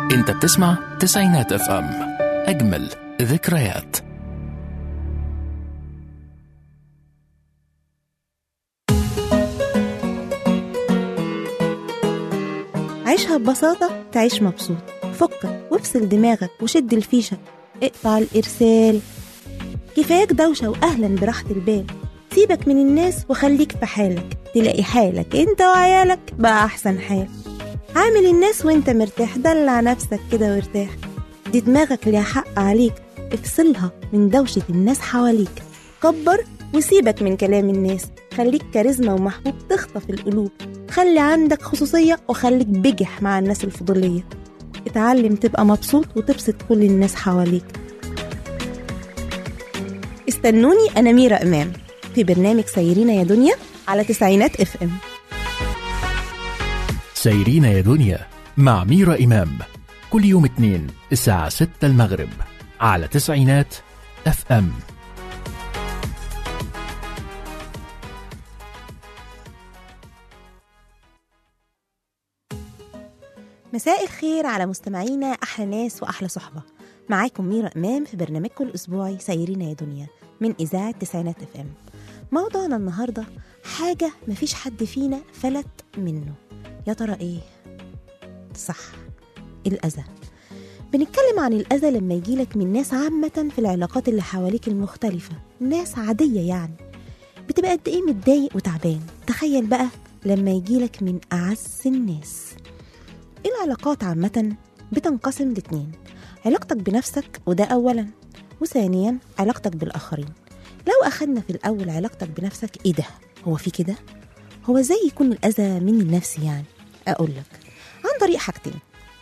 انت بتسمع تسعينات اف ام اجمل ذكريات عيشها ببساطة تعيش مبسوط فكك وافصل دماغك وشد الفيشة اقطع الإرسال كفاياك دوشة وأهلا براحة البال سيبك من الناس وخليك في حالك تلاقي حالك انت وعيالك بقى أحسن حال عامل الناس وانت مرتاح دلع نفسك كده وارتاح دي دماغك ليها حق عليك افصلها من دوشة الناس حواليك كبر وسيبك من كلام الناس خليك كاريزما ومحبوب تخطف القلوب خلي عندك خصوصية وخليك بجح مع الناس الفضولية اتعلم تبقى مبسوط وتبسط كل الناس حواليك استنوني أنا ميرا إمام في برنامج سيرينا يا دنيا على تسعينات اف ام سيرين يا دنيا مع ميرا إمام كل يوم اثنين الساعة 6 المغرب على تسعينات اف ام مساء الخير على مستمعينا أحلى ناس وأحلى صحبة معاكم ميرا إمام في برنامجكم الأسبوعي سيرينا يا دنيا من إذاعة تسعينات اف ام موضوعنا النهاردة حاجة مفيش حد فينا فلت منه يا ترى إيه؟ صح الأذى بنتكلم عن الأذى لما يجيلك من ناس عامة في العلاقات اللي حواليك المختلفة ناس عادية يعني بتبقى قد إيه متضايق وتعبان تخيل بقى لما يجيلك من أعز الناس العلاقات عامة بتنقسم لاتنين علاقتك بنفسك وده أولا وثانيا علاقتك بالآخرين لو أخدنا في الأول علاقتك بنفسك إيه ده؟ هو في كده؟ هو ازاي يكون الأذى مني لنفسي يعني؟ أقول لك عن طريق حاجتين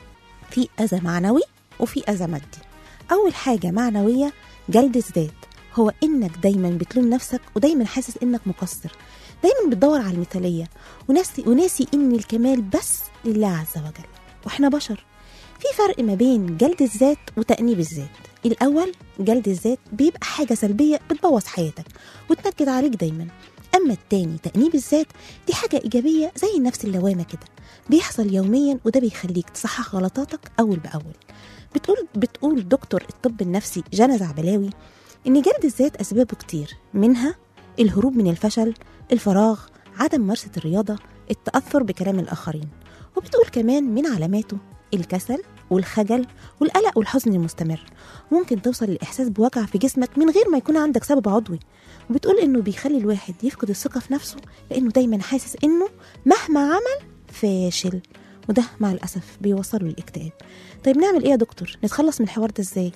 في أذى معنوي وفي أذى مادي أول حاجة معنوية جلد الذات هو إنك دايما بتلوم نفسك ودايما حاسس إنك مقصر دايما بتدور على المثالية وناسي, وناسي إن الكمال بس لله عز وجل وإحنا بشر في فرق ما بين جلد الذات وتأنيب الذات الأول جلد الذات بيبقى حاجة سلبية بتبوظ حياتك وتنكد عليك دايما أما التاني تأنيب الذات دي حاجة إيجابية زي النفس اللوامة كده بيحصل يوميا وده بيخليك تصحح غلطاتك أول بأول بتقول بتقول دكتور الطب النفسي جانا زعبلاوي إن جلد الذات أسبابه كتير منها الهروب من الفشل الفراغ عدم ممارسة الرياضة التأثر بكلام الآخرين وبتقول كمان من علاماته الكسل والخجل والقلق والحزن المستمر ممكن توصل للإحساس بوجع في جسمك من غير ما يكون عندك سبب عضوي وبتقول إنه بيخلي الواحد يفقد الثقة في نفسه لأنه دايما حاسس إنه مهما عمل فاشل وده مع الأسف بيوصله للاكتئاب طيب نعمل إيه يا دكتور نتخلص من الحوار ده إزاي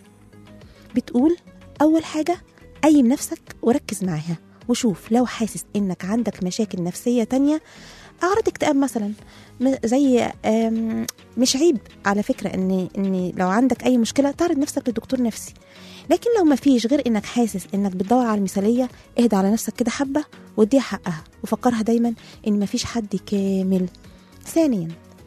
بتقول أول حاجة قيم نفسك وركز معاها وشوف لو حاسس إنك عندك مشاكل نفسية تانية أعراض اكتئاب مثلا م- زي آم، مش عيب على فكرة إن إن لو عندك أي مشكلة تعرض نفسك لدكتور نفسي لكن لو ما فيش غير إنك حاسس إنك بتدور على المثالية اهدى على نفسك كده حبة واديها حقها وفكرها دايما إن ما فيش حد كامل ثانيا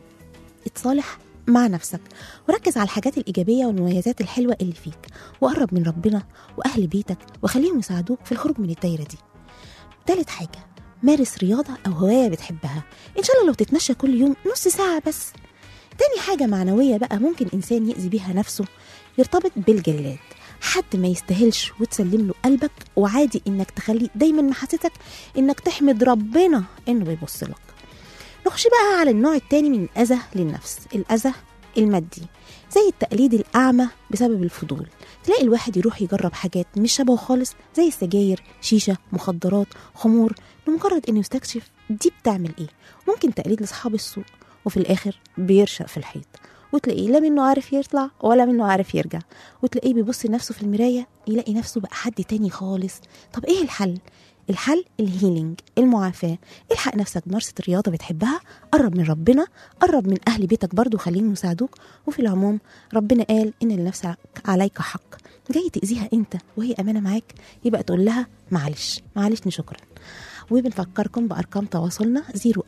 اتصالح مع نفسك وركز على الحاجات الإيجابية والمميزات الحلوة اللي فيك وقرب من ربنا وأهل بيتك وخليهم يساعدوك في الخروج من الدايرة دي تالت حاجة مارس رياضة أو هواية بتحبها إن شاء الله لو تتمشى كل يوم نص ساعة بس تاني حاجة معنوية بقى ممكن إنسان يأذي بيها نفسه يرتبط بالجلاد حد ما يستاهلش وتسلم له قلبك وعادي إنك تخلي دايما محاسسك إنك تحمد ربنا إنه بيبص لك نخش بقى على النوع التاني من الأذى للنفس الأذى المادي زي التقليد الأعمى بسبب الفضول تلاقي الواحد يروح يجرب حاجات مش شبهه خالص زي السجاير شيشة مخدرات خمور لمجرد انه يستكشف دي بتعمل ايه ممكن تقليد لاصحاب السوق وفي الاخر بيرشق في الحيط وتلاقيه لا منه عارف يطلع ولا منه عارف يرجع وتلاقيه بيبص لنفسه في المراية يلاقي نفسه بقى حد تاني خالص طب ايه الحل الحل الهيلينج المعافاة الحق نفسك بممارسة الرياضة بتحبها قرب من ربنا قرب من أهل بيتك برضو خليهم يساعدوك وفي العموم ربنا قال إن لنفسك عليك حق جاي تأذيها أنت وهي أمانة معاك يبقى تقول لها معلش معلش شكرا وبنفكركم بأرقام تواصلنا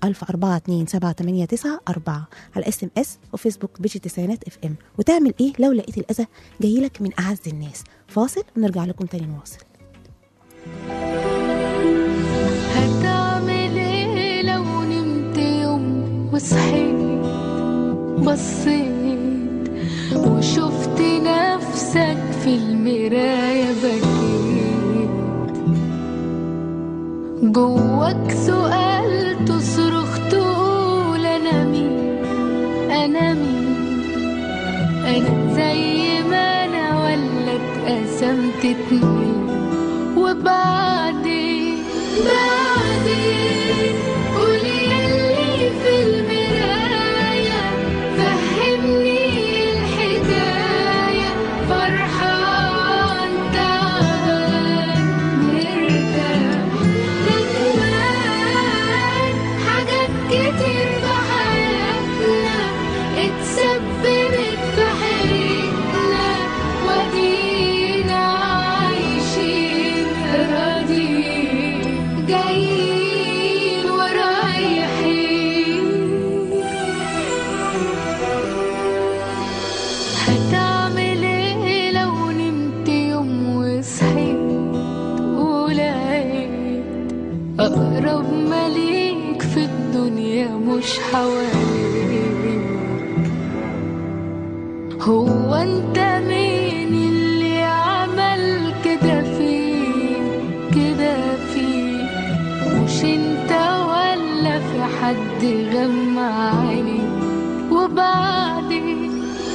010427894 على اس ام اس وفيسبوك بيج تسعينات اف ام وتعمل ايه لو لقيت الأذى جايلك من أعز الناس فاصل ونرجع لكم تاني نواصل هتعمل ايه لو نمت يوم وصحيت بصيت في المراية بكيت جواك سؤال تصرخ تقول أنا مين أنا مين أنا زي ما أنا ولا اتقسمت اتنين وبعدين بعدين قولي يلي في المراية فهمني الحكاية فرحان تعبان مرتاح ندمان حاجات كتير في حياتنا اتسببت في حياتنا ودينا عايشين راضيين جايين ورايحين هتعمل ايه لو نمت يوم وصحيت ولقيت اقرب مليك في الدنيا مش حواليك هو انت مين اللي عمل كده فيك كده فيك مش انت ولا في حد غمى عينيك وبعدين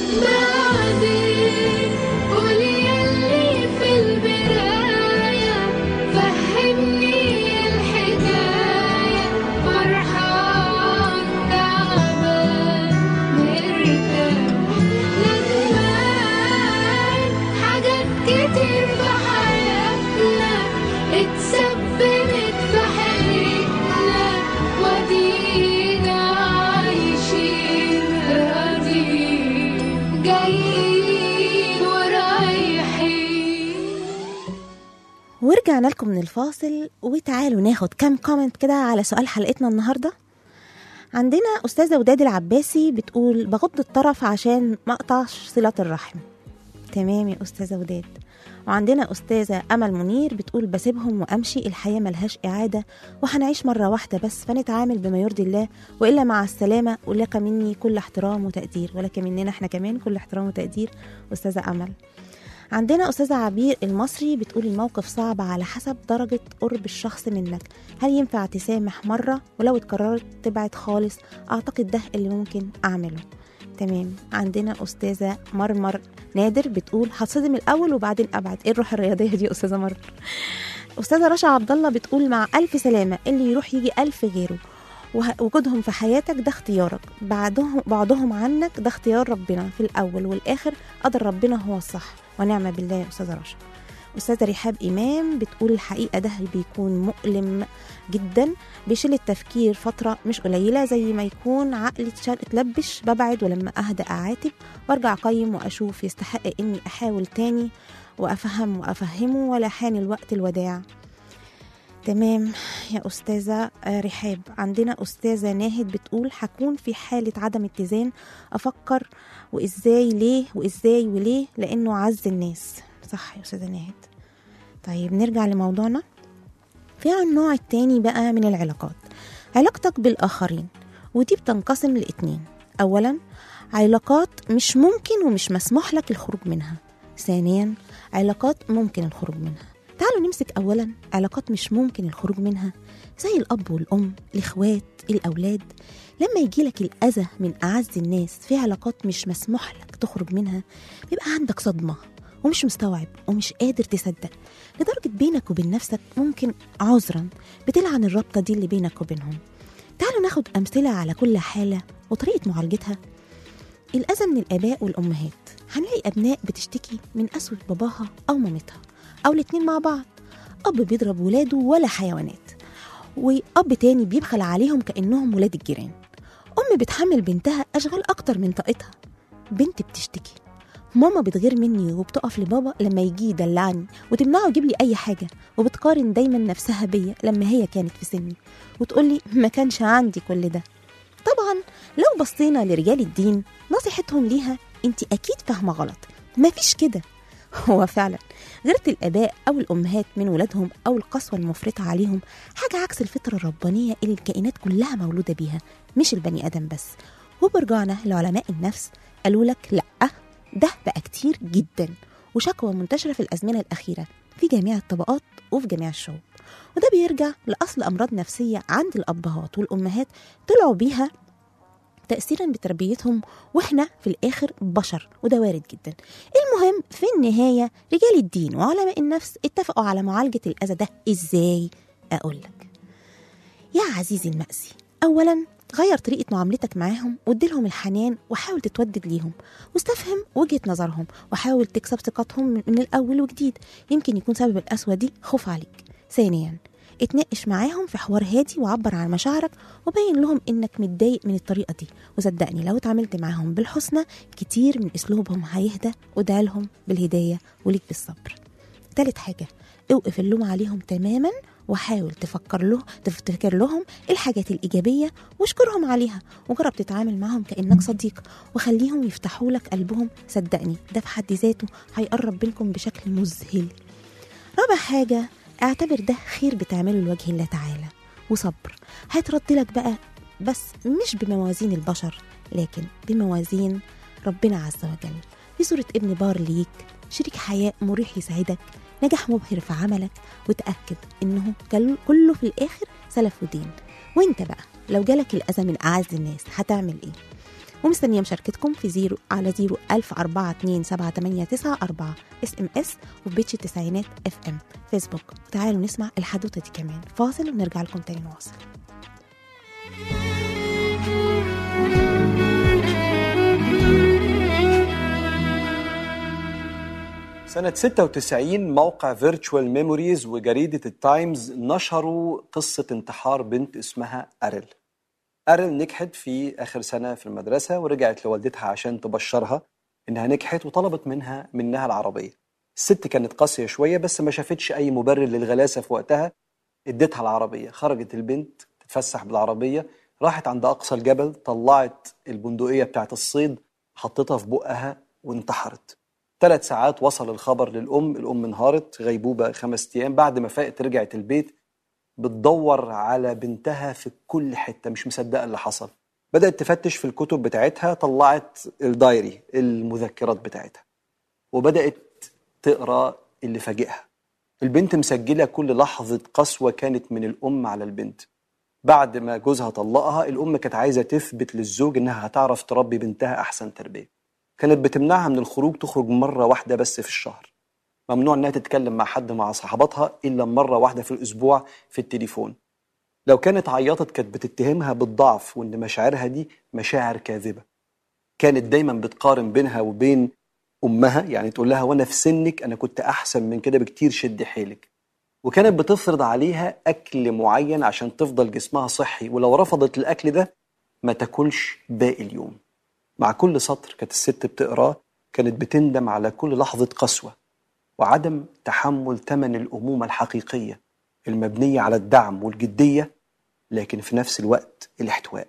بعدين قولي يلي في البداية فهمني الحكاية فرحان تعبان مرتاح ندمان حاجات كتير في حياتنا اتسببت في حياتنا ودينا عايشين راضيين جايين ورايحين ورجعنا لكم من الفاصل وتعالوا ناخد كام كومنت كده على سؤال حلقتنا النهارده عندنا أستاذة وداد العباسي بتقول بغض الطرف عشان ما أقطعش صلة الرحم تمام يا أستاذة وداد وعندنا أستاذة أمل منير بتقول بسيبهم وأمشي الحياة ملهاش إعادة وهنعيش مرة واحدة بس فنتعامل بما يرضي الله وإلا مع السلامة ولك مني كل احترام وتقدير ولك مننا احنا كمان كل احترام وتقدير أستاذة أمل عندنا أستاذة عبير المصري بتقول الموقف صعب على حسب درجة قرب الشخص منك هل ينفع تسامح مرة ولو اتكررت تبعد خالص أعتقد ده اللي ممكن أعمله تمام عندنا أستاذة مرمر نادر بتقول هتصدم الأول وبعدين أبعد إيه الروح الرياضية دي يا أستاذة مرمر أستاذة رشا عبد الله بتقول مع ألف سلامة اللي يروح يجي ألف غيره وه- وجودهم في حياتك ده اختيارك بعدهم بعضهم عنك ده اختيار ربنا في الأول والآخر قدر ربنا هو الصح ونعم بالله يا أستاذة رشا أستاذة رحاب إمام بتقول الحقيقة ده بيكون مؤلم جدا بيشيل التفكير فترة مش قليلة زي ما يكون عقلي اتشال اتلبش ببعد ولما أهدى أعاتب وأرجع أقيم وأشوف يستحق إني أحاول تاني وأفهم وأفهمه ولا حان الوقت الوداع تمام يا أستاذة آه، رحاب عندنا أستاذة ناهد بتقول هكون في حالة عدم اتزان أفكر وإزاي ليه وإزاي وليه لأنه عز الناس صح يا أستاذة ناهد طيب نرجع لموضوعنا في النوع التاني بقى من العلاقات علاقتك بالآخرين ودي بتنقسم لاتنين أولا علاقات مش ممكن ومش مسموح لك الخروج منها ثانيا علاقات ممكن الخروج منها تعالوا نمسك أولا علاقات مش ممكن الخروج منها زي الأب والأم الإخوات الأولاد لما يجيلك الأذى من أعز الناس في علاقات مش مسموح لك تخرج منها بيبقى عندك صدمة ومش مستوعب ومش قادر تصدق لدرجة بينك وبين نفسك ممكن عذرا بتلعن الرابطة دي اللي بينك وبينهم تعالوا ناخد أمثلة على كل حالة وطريقة معالجتها الأذى من الآباء والأمهات هنلاقي أبناء بتشتكي من قسوة باباها أو مامتها أو الاتنين مع بعض أب بيضرب ولاده ولا حيوانات وأب تاني بيبخل عليهم كأنهم ولاد الجيران أم بتحمل بنتها أشغال أكتر من طاقتها بنت بتشتكي ماما بتغير مني وبتقف لبابا لما يجي يدلعني وتمنعه يجيب لي اي حاجه وبتقارن دايما نفسها بيا لما هي كانت في سني وتقول لي ما كانش عندي كل ده طبعا لو بصينا لرجال الدين نصيحتهم ليها انت اكيد فاهمه غلط مفيش كده هو فعلا غيرة الآباء أو الأمهات من ولادهم أو القسوة المفرطة عليهم حاجة عكس الفطرة الربانية اللي الكائنات كلها مولودة بيها مش البني آدم بس وبرجعنا لعلماء النفس قالوا لك لأ ده بقى كتير جدا وشكوى منتشرة في الأزمنة الأخيرة في جميع الطبقات وفي جميع الشعوب وده بيرجع لأصل أمراض نفسية عند الأبهات والأمهات طلعوا بيها تأثيرا بتربيتهم واحنا في الآخر بشر وده وارد جدا المهم في النهاية رجال الدين وعلماء النفس اتفقوا على معالجة الأذى ده إزاي أقول لك يا عزيزي المأسي أولا غير طريقة معاملتك معاهم واديلهم الحنان وحاول تتودد ليهم واستفهم وجهة نظرهم وحاول تكسب ثقتهم من من الأول وجديد يمكن يكون سبب القسوة دي خوف عليك ثانيا اتناقش معاهم في حوار هادي وعبر عن مشاعرك وبين لهم انك متضايق من الطريقه دي وصدقني لو اتعاملت معاهم بالحسنى كتير من اسلوبهم هيهدى وادعي لهم بالهدايه وليك بالصبر تالت حاجه اوقف اللوم عليهم تماما وحاول تفكر له تفتكر لهم الحاجات الإيجابية واشكرهم عليها وجرب تتعامل معهم كأنك صديق وخليهم يفتحوا لك قلبهم صدقني ده في حد ذاته هيقرب بينكم بشكل مذهل رابع حاجة اعتبر ده خير بتعمله لوجه الله تعالى وصبر هيترد لك بقى بس مش بموازين البشر لكن بموازين ربنا عز وجل في صورة ابن بار ليك شريك حياة مريح يسعدك نجاح مبهر في عملك وتأكد إنه كل- كله في الآخر سلف ودين وانت بقى لو جالك الأذى من أعز الناس هتعمل إيه؟ ومستنية مشاركتكم في زيرو على زيرو ألف أربعة اتنين سبعة تمانية تسعة أربعة اس ام اس وفي بيتش التسعينات اف ام فيسبوك وتعالوا نسمع الحدوتة دي كمان فاصل ونرجع لكم تاني نواصل سنة 96 موقع فيرتشوال ميموريز وجريدة التايمز نشروا قصة انتحار بنت اسمها أريل أريل نجحت في آخر سنة في المدرسة ورجعت لوالدتها عشان تبشرها إنها نجحت وطلبت منها منها العربية الست كانت قاسية شوية بس ما شافتش أي مبرر للغلاسة في وقتها اديتها العربية خرجت البنت تتفسح بالعربية راحت عند أقصى الجبل طلعت البندقية بتاعت الصيد حطتها في بقها وانتحرت ثلاث ساعات وصل الخبر للأم الأم انهارت غيبوبة خمس أيام بعد ما فاقت رجعت البيت بتدور على بنتها في كل حتة مش مصدقة اللي حصل بدأت تفتش في الكتب بتاعتها طلعت الدايري المذكرات بتاعتها وبدأت تقرأ اللي فاجئها البنت مسجلة كل لحظة قسوة كانت من الأم على البنت بعد ما جوزها طلقها الأم كانت عايزة تثبت للزوج إنها هتعرف تربي بنتها أحسن تربية كانت بتمنعها من الخروج تخرج مرة واحدة بس في الشهر ممنوع إنها تتكلم مع حد مع صحباتها إلا مرة واحدة في الأسبوع في التليفون لو كانت عيطت كانت بتتهمها بالضعف وإن مشاعرها دي مشاعر كاذبة كانت دايما بتقارن بينها وبين أمها يعني تقول لها وأنا في سنك أنا كنت أحسن من كده بكتير شد حيلك وكانت بتفرض عليها أكل معين عشان تفضل جسمها صحي ولو رفضت الأكل ده ما تاكلش باقي اليوم مع كل سطر كانت الست بتقراه كانت بتندم على كل لحظة قسوة وعدم تحمل ثمن الأمومة الحقيقية المبنية على الدعم والجدية لكن في نفس الوقت الاحتواء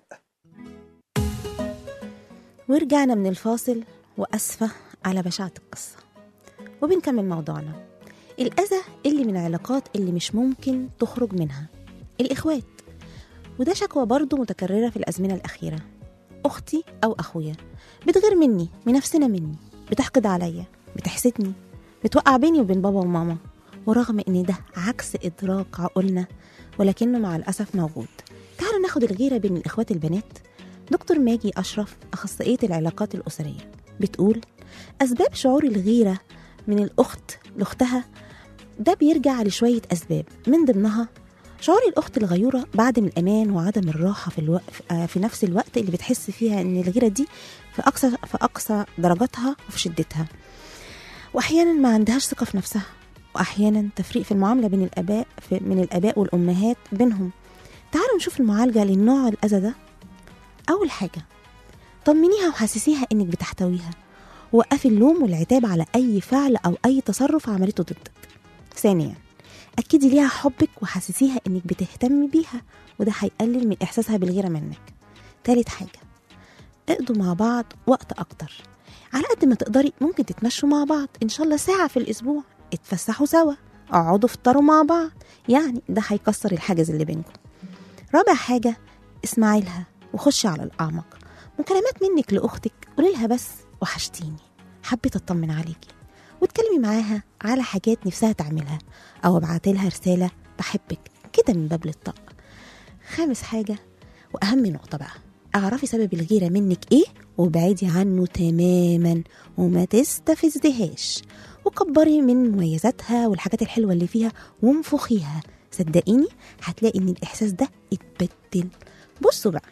ورجعنا من الفاصل وأسفة على بشاعة القصة وبنكمل موضوعنا الأذى اللي من العلاقات اللي مش ممكن تخرج منها الإخوات وده شكوى برضه متكررة في الأزمنة الأخيرة أختي أو أخويا بتغير مني منافسنا مني بتحقد عليا بتحسدني بتوقع بيني وبين بابا وماما ورغم إن ده عكس إدراك عقولنا ولكنه مع الأسف موجود تعالوا ناخد الغيرة بين الإخوات البنات دكتور ماجي أشرف أخصائية العلاقات الأسرية بتقول أسباب شعور الغيرة من الأخت لأختها ده بيرجع لشوية أسباب من ضمنها شعور الأخت الغيورة بعدم الأمان وعدم الراحة في, الوق... آه، في نفس الوقت اللي بتحس فيها إن الغيرة دي في أقصى في أقصى درجاتها وفي شدتها وأحيانا ما عندهاش ثقة في نفسها وأحيانا تفريق في المعاملة بين الآباء في من الآباء والأمهات بينهم تعالوا نشوف المعالجة للنوع الأذى ده أول حاجة طمنيها وحسسيها إنك بتحتويها وقفي اللوم والعتاب على أي فعل أو أي تصرف عملته ضدك ثانيا أكدي ليها حبك وحسسيها إنك بتهتمي بيها وده هيقلل من إحساسها بالغيرة منك تالت حاجة اقضوا مع بعض وقت أكتر على قد ما تقدري ممكن تتمشوا مع بعض إن شاء الله ساعة في الأسبوع اتفسحوا سوا اقعدوا افطروا مع بعض يعني ده هيكسر الحاجز اللي بينكم رابع حاجة اسمعي لها وخشي على الأعمق مكالمات منك لأختك قولي لها بس وحشتيني حبيت أطمن عليكي وتكلمي معاها على حاجات نفسها تعملها أو ابعتي لها رسالة بحبك كده من باب للطاقة خامس حاجة وأهم نقطة بقى اعرفي سبب الغيرة منك ايه وابعدي عنه تماما وما تستفزدهاش وكبري من مميزاتها والحاجات الحلوة اللي فيها وانفخيها صدقيني هتلاقي ان الاحساس ده اتبدل بصوا بقى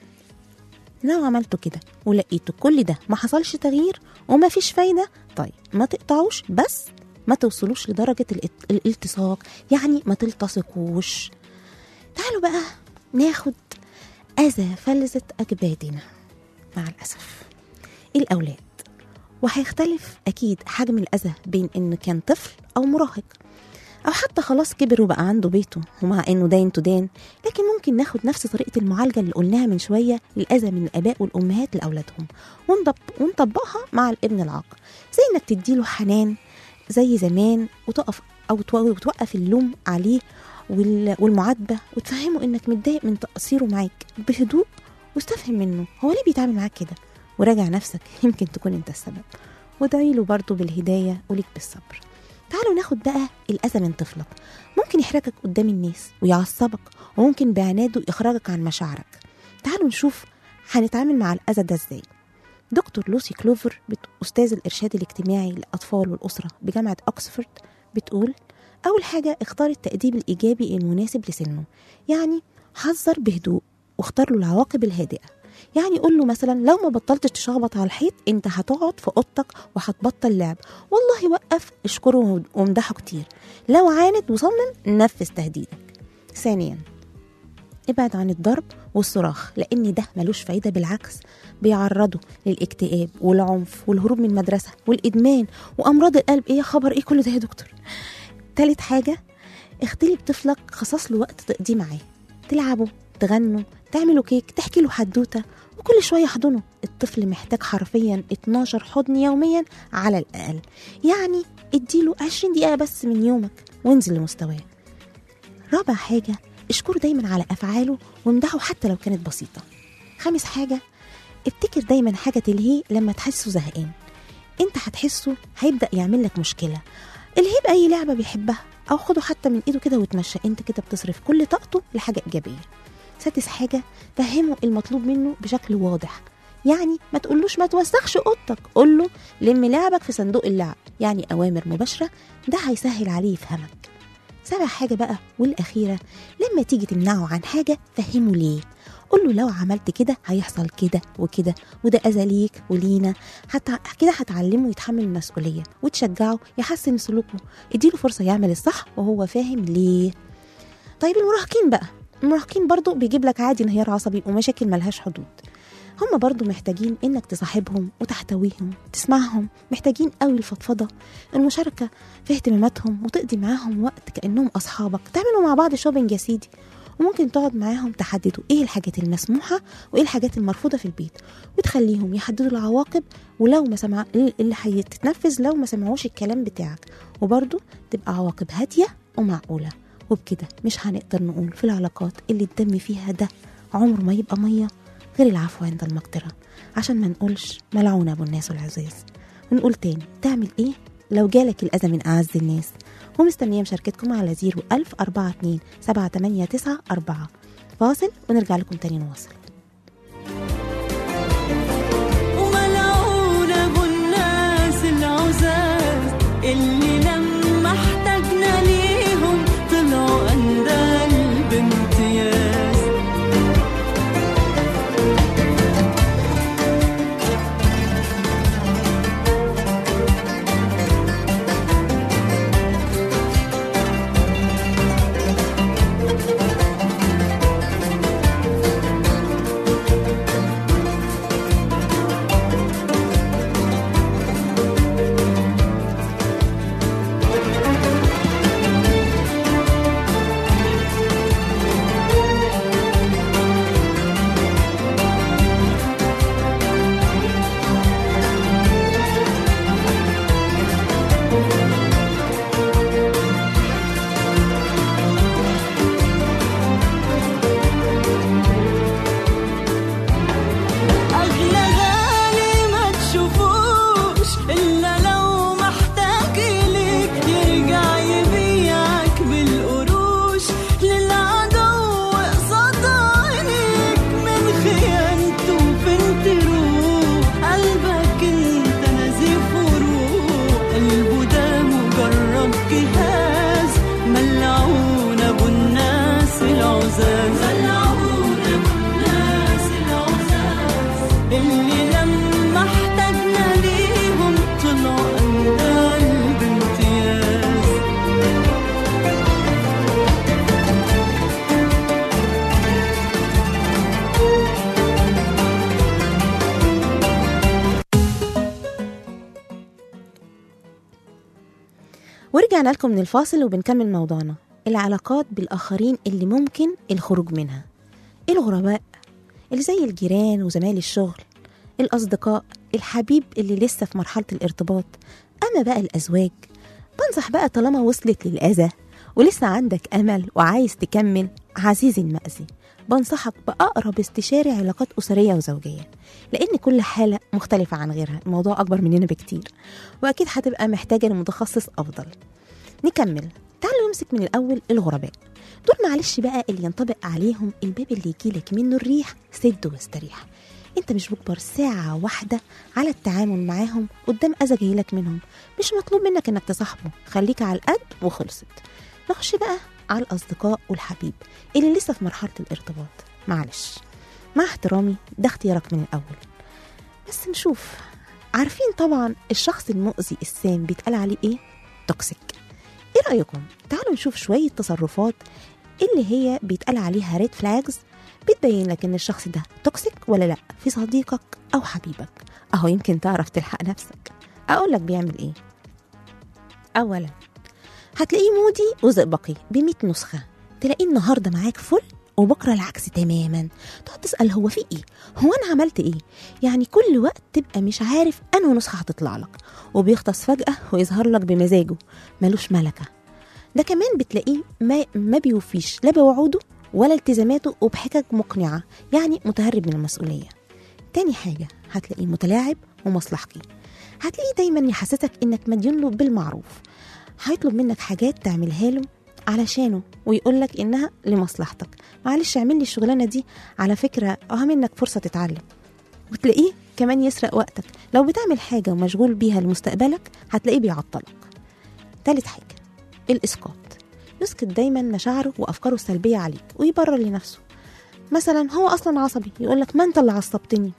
لو عملتوا كده ولقيتوا كل ده ما حصلش تغيير وما فيش فايدة طيب ما تقطعوش بس ما توصلوش لدرجة الات- الالتصاق يعني ما تلتصقوش تعالوا بقى ناخد أذى فلذة أجدادنا مع الأسف الأولاد وهيختلف أكيد حجم الأذى بين إن كان طفل أو مراهق أو حتى خلاص كبر وبقى عنده بيته ومع إنه داين تدان لكن ممكن ناخد نفس طريقة المعالجة اللي قلناها من شوية للأذى من الآباء والأمهات لأولادهم ونطب- ونطبقها مع الابن العاق زي إنك تديله حنان زي زمان وتقف أو تو- وتوقف اللوم عليه وال- والمعاتبة وتفهمه إنك متضايق من تقصيره معاك بهدوء واستفهم منه هو ليه بيتعامل معاك كده وراجع نفسك يمكن تكون انت السبب وادعي له برضه بالهداية وليك بالصبر تعالوا ناخد بقى الأذى من طفلك ممكن يحرجك قدام الناس ويعصبك وممكن بعناده يخرجك عن مشاعرك تعالوا نشوف هنتعامل مع الأذى ده ازاي دكتور لوسي كلوفر بت- أستاذ الإرشاد الاجتماعي للأطفال والأسرة بجامعة أكسفورد بتقول أول حاجة اختار التأديب الإيجابي المناسب لسنه يعني حذر بهدوء واختار له العواقب الهادئة يعني قول له مثلا لو ما بطلتش تشخبط على الحيط انت هتقعد في اوضتك وهتبطل لعب والله وقف اشكره وامدحه كتير لو عاند وصمم نفذ تهديدك ثانيا ابعد عن الضرب والصراخ لان ده ملوش فايده بالعكس بيعرضه للاكتئاب والعنف والهروب من المدرسه والادمان وامراض القلب ايه يا خبر ايه كل ده يا دكتور تالت حاجه اختلي بطفلك خصص له وقت تقضيه معاه تلعبوا تغنوا تعملوا كيك تحكي له حدوته وكل شويه احضنه الطفل محتاج حرفيا 12 حضن يوميا على الاقل يعني اديله 20 دقيقه بس من يومك وانزل لمستواه رابع حاجه اشكره دايما على افعاله وامدحه حتى لو كانت بسيطه خامس حاجه افتكر دايما حاجه تلهيه لما تحسه زهقان انت هتحسه هيبدا يعمل لك مشكله الهيه باي لعبه بيحبها او خده حتى من ايده كده وتمشى انت كده بتصرف كل طاقته لحاجه ايجابيه سادس حاجه فهمه المطلوب منه بشكل واضح يعني ما تقولوش ما توسخش اوضتك قول له لم لعبك في صندوق اللعب يعني اوامر مباشره ده هيسهل عليه يفهمك سابع حاجه بقى والاخيره لما تيجي تمنعه عن حاجه فهمه ليه قول له لو عملت كده هيحصل كده وكده وده اذى ليك ولينا حتى كده هتعلمه يتحمل المسؤوليه وتشجعه يحسن سلوكه اديله فرصه يعمل الصح وهو فاهم ليه طيب المراهقين بقى المراهقين برضو بيجيب لك عادي انهيار عصبي ومشاكل ملهاش حدود هم برضو محتاجين انك تصاحبهم وتحتويهم تسمعهم محتاجين قوي الفضفضة المشاركة في اهتماماتهم وتقضي معاهم وقت كأنهم أصحابك تعملوا مع بعض شوبينج يا سيدي وممكن تقعد معاهم تحددوا ايه الحاجات المسموحة وايه الحاجات المرفوضة في البيت وتخليهم يحددوا العواقب ولو ما سمع اللي هيتنفذ لو ما سمعوش الكلام بتاعك وبرضو تبقى عواقب هادية ومعقولة وبكده مش هنقدر نقول في العلاقات اللي الدم فيها ده عمره ما يبقى مية غير العفو عند المقدرة عشان ما نقولش ملعون أبو الناس والعزاز ونقول تاني تعمل إيه لو جالك الأذى من أعز الناس ومستنية مشاركتكم على 01000 42 789 4 فاصل ونرجع لكم تاني نواصل وملعون ابو الناس العزاز اللي لما احتاجنا ليهم طلعوا اندال بامتياز رجعنا لكم من الفاصل وبنكمل موضوعنا العلاقات بالآخرين اللي ممكن الخروج منها الغرباء اللي زي الجيران وزمايل الشغل الأصدقاء الحبيب اللي لسه في مرحلة الارتباط أما بقى الأزواج بنصح بقى طالما وصلت للأذى ولسه عندك أمل وعايز تكمل عزيزي المأذي بنصحك بأقرب استشاري علاقات أسرية وزوجية لأن كل حالة مختلفة عن غيرها الموضوع أكبر مننا بكتير وأكيد هتبقى محتاجة لمتخصص أفضل نكمل تعالوا نمسك من الأول الغرباء دول معلش بقى اللي ينطبق عليهم الباب اللي يجيلك منه الريح سد واستريح انت مش مجبر ساعة واحدة على التعامل معاهم قدام أذى جايلك منهم مش مطلوب منك انك تصاحبه خليك على القد وخلصت نخش بقى على الأصدقاء والحبيب اللي لسه في مرحلة الارتباط معلش مع احترامي ده اختيارك من الأول بس نشوف عارفين طبعا الشخص المؤذي السام بيتقال عليه ايه توكسيك ايه رأيكم تعالوا نشوف شوية تصرفات اللي هي بيتقال عليها ريد فلاجز بتبين لك ان الشخص ده توكسيك ولا لا في صديقك او حبيبك اهو يمكن تعرف تلحق نفسك اقول لك بيعمل ايه اولا هتلاقيه مودي وزئبقي ب نسخه تلاقيه النهارده معاك فل وبكره العكس تماما تقعد تسال هو في ايه هو انا عملت ايه يعني كل وقت تبقى مش عارف انه نسخه هتطلع لك وبيغطس فجاه ويظهر لك بمزاجه ملوش ملكه ده كمان بتلاقيه ما, ما بيوفيش لا بوعوده ولا التزاماته وبحجج مقنعة يعني متهرب من المسؤولية تاني حاجة هتلاقيه متلاعب ومصلحجي هتلاقيه دايما يحسسك انك مديون له بالمعروف هيطلب منك حاجات تعملها له علشانه ويقول لك انها لمصلحتك معلش اعمل لي الشغلانه دي على فكره اه منك فرصه تتعلم وتلاقيه كمان يسرق وقتك لو بتعمل حاجه ومشغول بيها لمستقبلك هتلاقيه بيعطلك تالت حاجه الاسقاط يسكت دايما مشاعره وافكاره السلبيه عليك ويبرر لنفسه مثلا هو اصلا عصبي يقول لك ما انت اللي عصبتني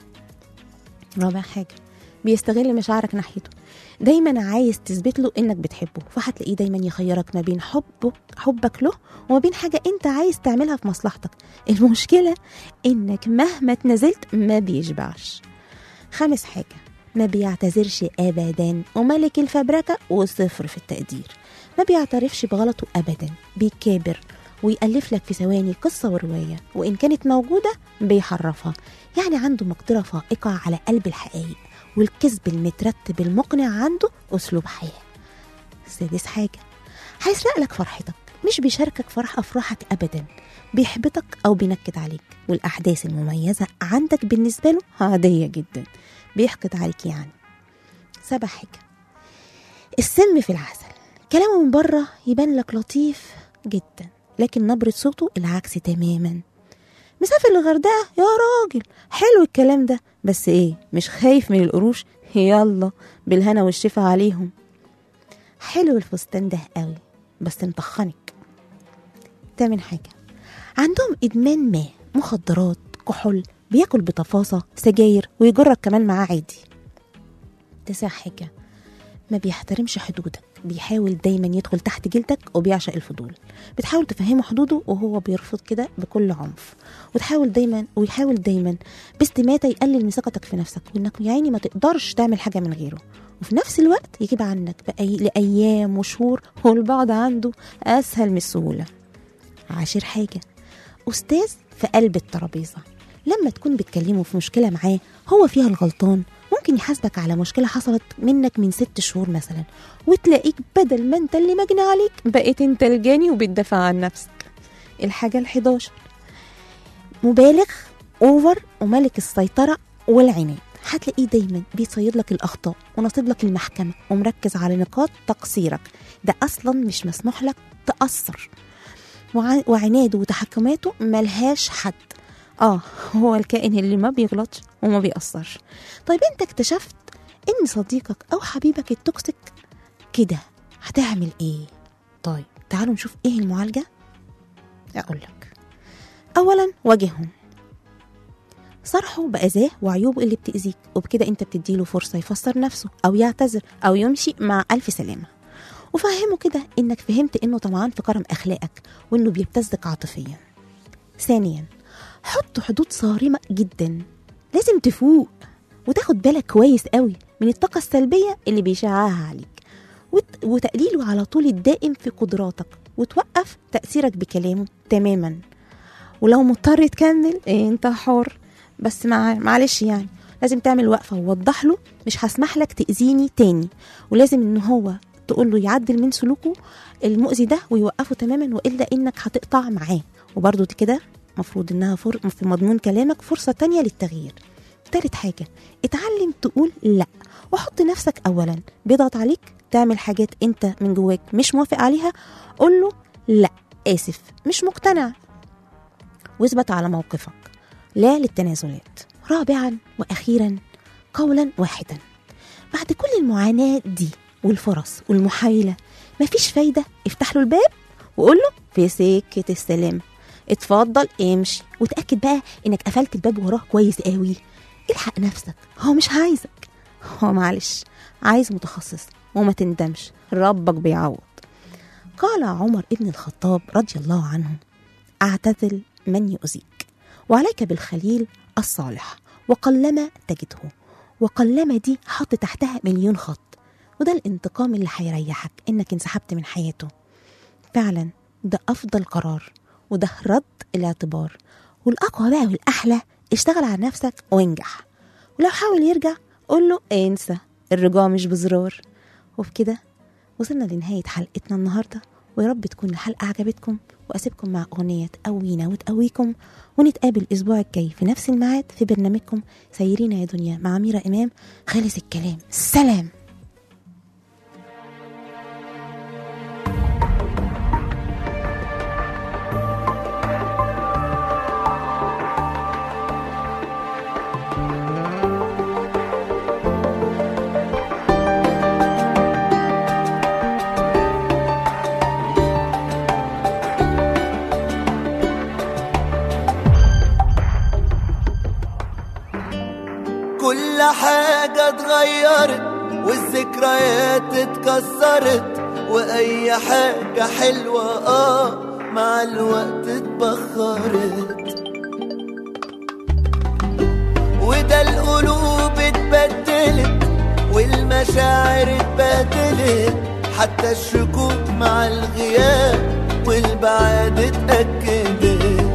رابع حاجه بيستغل مشاعرك ناحيته دايما عايز تثبت له انك بتحبه فهتلاقيه دايما يخيرك ما بين حبك حبك له وما بين حاجه انت عايز تعملها في مصلحتك المشكله انك مهما اتنازلت ما بيشبعش خامس حاجه ما بيعتذرش ابدا وملك الفبركه وصفر في التقدير ما بيعترفش بغلطه ابدا بيكابر ويألف لك في ثواني قصة ورواية وإن كانت موجودة بيحرفها يعني عنده مقدرة فائقة على قلب الحقائق والكذب المترتب المقنع عنده أسلوب حياة سادس حاجة هيسرق لك فرحتك مش بيشاركك فرح أفراحك أبدا بيحبطك أو بينكد عليك والأحداث المميزة عندك بالنسبة له عادية جدا بيحقد عليك يعني سابع حاجة السم في العسل كلامه من بره يبان لك لطيف جدا لكن نبرة صوته العكس تماما مسافر الغردقة يا راجل حلو الكلام ده بس ايه مش خايف من القروش يلا بالهنا والشفا عليهم حلو الفستان ده قوي بس مطخنك تامن حاجة عندهم إدمان ما مخدرات كحول بياكل بتفاصة سجاير ويجرك كمان معاه عادي تسع حاجة ما بيحترمش حدودك بيحاول دايما يدخل تحت جلدك وبيعشق الفضول بتحاول تفهمه حدوده وهو بيرفض كده بكل عنف وتحاول دايما ويحاول دايما باستماتة يقلل من ثقتك في نفسك وانك يا عيني ما تقدرش تعمل حاجة من غيره وفي نفس الوقت يجيب عنك بأي لأيام وشهور والبعض عنده أسهل من السهولة عاشر حاجة أستاذ في قلب الترابيزة لما تكون بتكلمه في مشكلة معاه هو فيها الغلطان ممكن يحاسبك على مشكلة حصلت منك من ست شهور مثلا وتلاقيك بدل ما انت اللي مجني عليك بقيت انت الجاني وبتدافع عن نفسك الحاجة الحداشر مبالغ اوفر وملك السيطرة والعناد هتلاقيه دايما بيصيد لك الاخطاء ونصيب لك المحكمة ومركز على نقاط تقصيرك ده اصلا مش مسموح لك تأثر وع- وعناده وتحكماته ملهاش حد اه هو الكائن اللي ما بيغلطش وما بيأثرش طيب انت اكتشفت ان صديقك او حبيبك التوكسيك كده هتعمل ايه طيب تعالوا نشوف ايه المعالجة اقول لك اولا واجههم صرحه بأذاه وعيوبه اللي بتأذيك وبكده انت بتديله فرصة يفسر نفسه او يعتذر او يمشي مع ألف سلامة وفهمه كده انك فهمت انه طمعان في كرم اخلاقك وانه بيبتزك عاطفيا ثانيا حط حدود صارمة جدا لازم تفوق وتاخد بالك كويس قوي من الطاقة السلبية اللي بيشعها عليك وت- وتقليله على طول الدائم في قدراتك وتوقف تأثيرك بكلامه تماما ولو مضطر تكمل إيه انت حر بس مع معلش يعني لازم تعمل وقفة ووضح له مش هسمح لك تأذيني تاني ولازم ان هو تقول له يعدل من سلوكه المؤذي ده ويوقفه تماما والا انك هتقطع معاه وبرضه كده مفروض انها فر... في مضمون كلامك فرصة تانية للتغيير تالت حاجة اتعلم تقول لا وحط نفسك اولا بيضغط عليك تعمل حاجات انت من جواك مش موافق عليها قول له لا اسف مش مقتنع واثبت على موقفك لا للتنازلات رابعا واخيرا قولا واحدا بعد كل المعاناه دي والفرص والمحايله مفيش فايده افتح له الباب وقول له في سكه السلام اتفضل امشي وتاكد بقى انك قفلت الباب وراه كويس قوي الحق نفسك هو مش عايزك هو معلش عايز متخصص وما تندمش ربك بيعوض قال عمر ابن الخطاب رضي الله عنه اعتزل من يؤذيك وعليك بالخليل الصالح وقلما تجده وقلما دي حط تحتها مليون خط وده الانتقام اللي هيريحك انك انسحبت من حياته فعلا ده افضل قرار وده رد الاعتبار والاقوى بقى والاحلى اشتغل على نفسك وانجح ولو حاول يرجع قول له انسى الرجوع مش بزرار وبكده وصلنا لنهاية حلقتنا النهاردة ويا رب تكون الحلقة عجبتكم وأسيبكم مع أغنية تقوينا وتقويكم ونتقابل الأسبوع الجاي في نفس الميعاد في برنامجكم سيرينا يا دنيا مع ميرا إمام خالص الكلام سلام كل حاجة اتغيرت والذكريات اتكسرت وأي حاجة حلوة اه مع الوقت اتبخرت وده القلوب اتبدلت والمشاعر اتبدلت حتى الشكوك مع الغياب والبعاد اتأكدت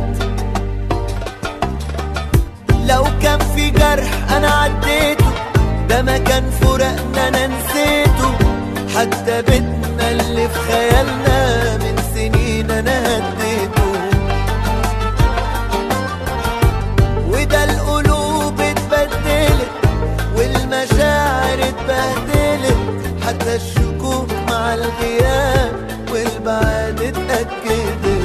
لو كان في جرح انا عديته ده ما كان فراقنا انا نسيته حتى بيتنا اللي في خيالنا من سنين انا هديته وده القلوب اتبدلت والمشاعر اتبهدلت حتى الشكوك مع الغياب والبعاد اتأكدت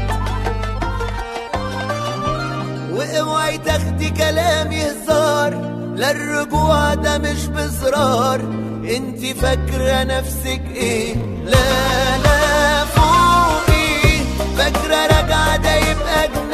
واوعي تاخدي كلامي هزار لا الرجوع ده مش بزرار انتي فاكرة نفسك ايه لا لا فوقي فاكرة راجعة ده يبقى جنان